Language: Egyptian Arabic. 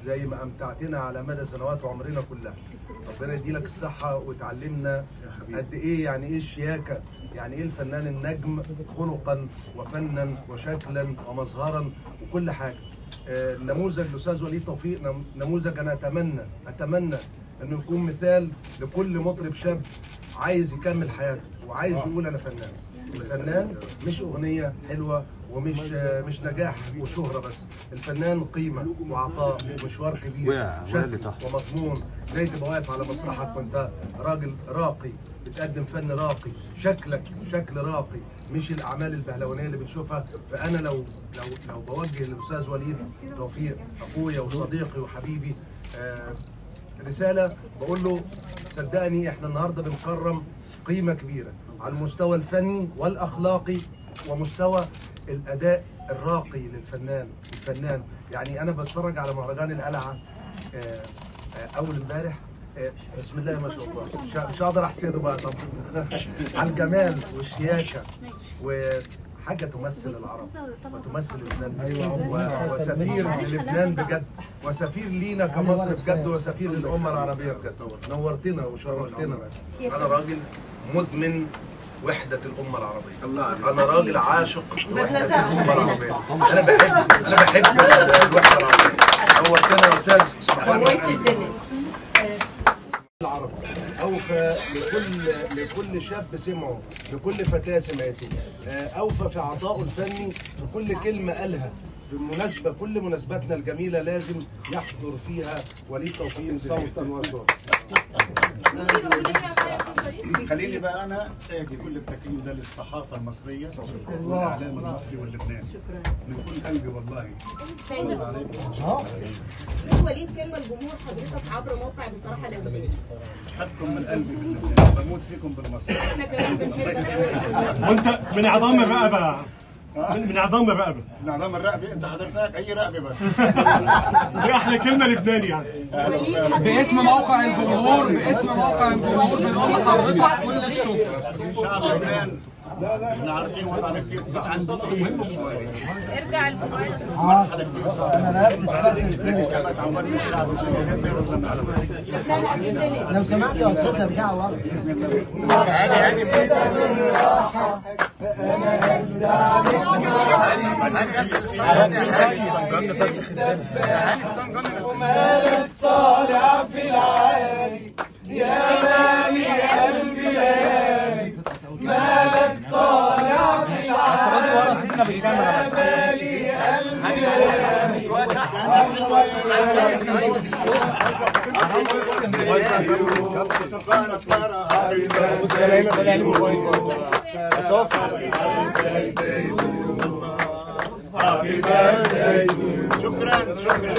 زي ما امتعتنا على مدى سنوات عمرنا كلها ربنا يديلك الصحه وتعلمنا قد ايه يعني ايه الشياكه يعني ايه الفنان النجم خلقا وفنا وشكلا ومظهرا وكل حاجه آه، نموذج الاستاذ وليد توفيق نم- نموذج انا اتمنى اتمنى انه يكون مثال لكل مطرب شاب عايز يكمل حياته وعايز يقول انا فنان الفنان مش اغنيه حلوه ومش آه، مش نجاح وشهره بس الفنان قيمه وعطاء ومشوار كبير وقع- وقع اللي شكل تحت. ومضمون زي تبقى واقف على مسرحك وانت راجل راقي بتقدم فن راقي شكلك شكل راقي مش الاعمال البهلوانيه اللي بنشوفها فانا لو لو لو بوجه للاستاذ وليد توفيق اخويا وصديقي وحبيبي آه رساله بقول له صدقني احنا النهارده بنكرم قيمه كبيره على المستوى الفني والاخلاقي ومستوى الاداء الراقي للفنان الفنان يعني انا بتفرج على مهرجان القلعه آه، آه، اول امبارح آه، بسم الله ما شاء الله مش- مش هقدر احسده بقى طب على الجمال والشياكه وحاجه تمثل العرب وتمثل الفن و- وسفير للبنان بجد وسفير لينا كمصر بجد وسفير للامه العربيه بجد نورتنا وشرفتنا انا راجل مدمن وحدة الأمة العربية الله أنا راجل عاشق لوحدة الأمة العربية أنا بحب أنا بحب الوحدة العربية نورتنا يا أستاذ سبحان الله العرب اوفى لكل لكل شاب سمعه لكل فتاه سمعته آه، اوفى في عطائه الفني في كل كلمه قالها في مناسبة كل مناسباتنا الجميلة لازم يحضر فيها وليد توفيق صوتا وصوتا خليني بقى انا ادي كل التكريم ده للصحافه المصريه والاعلام المصري واللبناني من كل قلبي والله الله عليكم وليد كلمة لجمهور حضرتك عبر موقع بصراحة لبنان بحبكم من قلبي في اللبنان بموت فيكم بالمصري احنا كمان بنحبك قوي وانت من عظام الرقبه من, من عظام الرقبه نعلم الرقبه انت حضرتك اي رقبه بس دي احلى كلمه لبناني يعني اهلا وسهلا باسم موقع الجمهور باسم موقع الجمهور بنقول لحضرتك كل الشكر شعب لبنان احنا عارفين وضعنا كثير صعب مهم شوي ارجع الموبايل مرحله كثير صعبه لكن كما تعودنا الشعب اللبناني غير اللبناني لو سمحت يا استاذ ارجعوا ورا شكرا شكرا